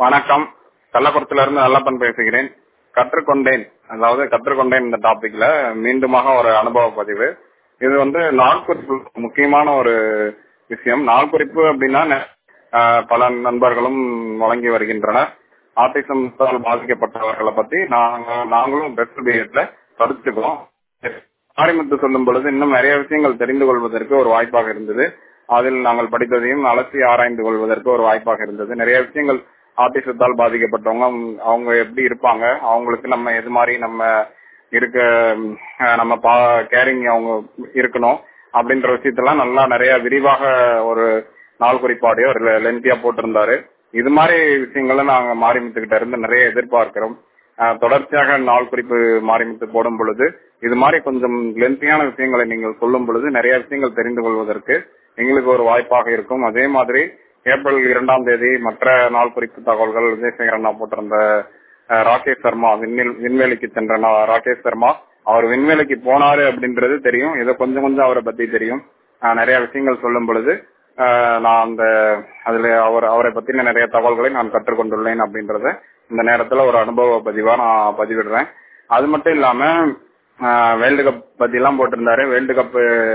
வணக்கம் கள்ளக்குளத்துல இருந்து நல்லப்பன் பேசுகிறேன் கற்றுக்கொண்டேன் அதாவது கற்றுக்கொண்டேன் இந்த டாபிக்ல மீண்டுமாக ஒரு அனுபவ பதிவு இது வந்து நாள் குறிப்பு முக்கியமான ஒரு விஷயம் நாள் குறிப்பு அப்படின்னா ஆஹ், பல நண்பர்களும் வழங்கி வருகின்றனர் ஆட்டிசம் பாதிக்கப்பட்டவர்களை பத்தி நாங்க நாங்களும் பெஸ்ட் பீரியட்ல படிச்சுக்கிறோம் ஆரிமுத்து சொல்லும் பொழுது இன்னும் நிறைய விஷயங்கள் தெரிந்து கொள்வதற்கு ஒரு வாய்ப்பாக இருந்தது அதில் நாங்கள் படித்ததையும் அலசி ஆராய்ந்து கொள்வதற்கு ஒரு வாய்ப்பாக இருந்தது நிறைய விஷயங்கள் ஆட்டிசத்தால் பாதிக்கப்பட்டவங்க அவங்க- அவங்க எப்படி இருப்பாங்க அவங்களுக்கு நம்ம எது மாதிரி நம்ம இருக்க அஹ், நம்ம பா கேரிங் அவங்க இருக்கணும் அப்படின்ற விஷயத்தெல்லாம் நல்லா நிறைய விரிவாக ஒரு நாள் குறிப்பாடியோ லென்த்தியா போட்டிருந்தாரு இது மாதிரி விஷயங்களை நாங்க மாரிமுத்துக்கிட்ட இருந்து நிறைய எதிர்பார்க்கிறோம் அஹ், தொடர்ச்சியாக நாள் குறிப்பு மாரிமுத்து போடும் பொழுது இது மாதிரி கொஞ்சம் லென்த்தியான விஷயங்களை நீங்கள் சொல்லும் பொழுது நிறைய விஷயங்கள் தெரிந்து கொள்வதற்கு எங்களுக்கு ஒரு வாய்ப்பாக இருக்கும் அதே மாதிரி ஏப்ரல் இரண்டாம் தேதி மற்ற நாள் குறிப்பு தகவல்கள் விஜயசேகர் அண்ணா போட்டிருந்த அஹ், ராகேஷ் சர்மா விண்வெளி விண்வெளிக்கு சென்ற நா- ராகேஷ் சர்மா அவர் விண்வெளிக்கு போனாரு அப்படின்றது தெரியும் இதை கொஞ்சம் கொஞ்சம் அவரை பத்தி தெரியும் அஹ், நிறைய விஷயங்கள் சொல்லும் பொழுது அஹ், நான் அந்த அதுல அவர் அவரை பத்தின நிறைய தகவல்களை நான் கற்றுக்கொண்டுள்ளேன் அப்படின்றத இந்த நேரத்துல ஒரு அனுபவ பதிவா நான் பதிவிடுறேன் அது மட்டும் இல்லாம வேர்ல்டு கப் பத்தி எல்லாம் போட்டிருந்தாரு வேர்ல்டு கப்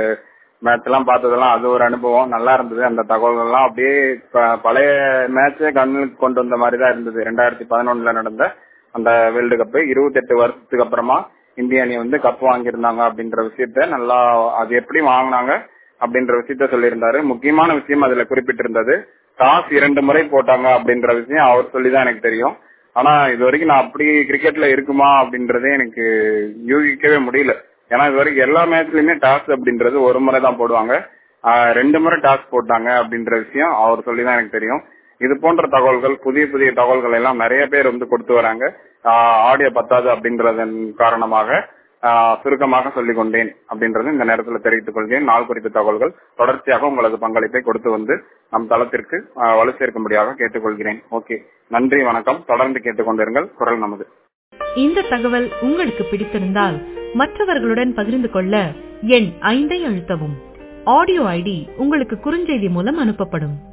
மேட்ச் எல்லாம் பார்த்ததெல்லாம் அது ஒரு அனுபவம் நல்லா இருந்தது அந்த தகவல்கள் எல்லாம் அப்படியே ப- பழைய மேட்சே கண்ணுக்கு கொண்டு வந்த மாதிரி தான் இருந்தது ரெண்டாயிரத்தி பதினொன்னுல நடந்த அந்த வேர்ல்டு கப் இருபத்தெட்டு வருஷத்துக்கு அப்புறமா இந்திய அணி வந்து கப் வாங்கியிருந்தாங்க அப்படின்ற விஷயத்த நல்லா அது எப்படி வாங்கினாங்க அப்படின்ற விஷயத்த சொல்லியிருந்தாரு முக்கியமான விஷயம் அதுல குறிப்பிட்டிருந்தது டாஸ் இரண்டு முறை போட்டாங்க அப்படின்ற விஷயம் அவர் சொல்லிதான் எனக்கு தெரியும் ஆனா இது வரைக்கும் நான் அப்படி கிரிக்கெட்ல இருக்குமா அப்படின்றதே எனக்கு யூகிக்கவே முடியல ஏன்னா இது வரைக்கும் எல்லா மேட்ச்லயுமே டாஸ் அப்படின்றது ஒரு முறை தான் போடுவாங்க ஆஹ் ரெண்டு முறை டாஸ் போட்டாங்க அப்படின்ற விஷயம் அவர் சொல்லிதான் எனக்கு தெரியும் இது போன்ற தகவல்கள் புதிய புதிய தகவல்கள் எல்லாம் நிறைய பேர் வந்து கொடுத்து வராங்க ஆடியோ பத்தாது அப்படின்றதன் காரணமாக ஆஹ் சுருக்கமாக சொல்லிக் கொண்டேன் அப்படின்றது இந்த நேரத்தில் தெரிவித்துக் கொள்கிறேன் நாள் குறித்த தகவல்கள் தொடர்ச்சியாக உங்களது பங்களிப்பை கொடுத்து வந்து நம் தளத்திற்கு ஆஹ் வலு சேர்க்கும்படியாக கேட்டுக்கொள்கிறேன் ஓகே நன்றி வணக்கம் தொடர்ந்து கேட்டுக்கொண்டிருங்கள் குரல் நமது இந்த தகவல் உங்களுக்கு பிடித்திருந்தால் மற்றவர்களுடன் பகிர்ந்து கொள்ள எண் ஐந்தை அழுத்தவும் ஆடியோ ஐடி உங்களுக்கு குறுஞ்செய்தி மூலம் அனுப்பப்படும்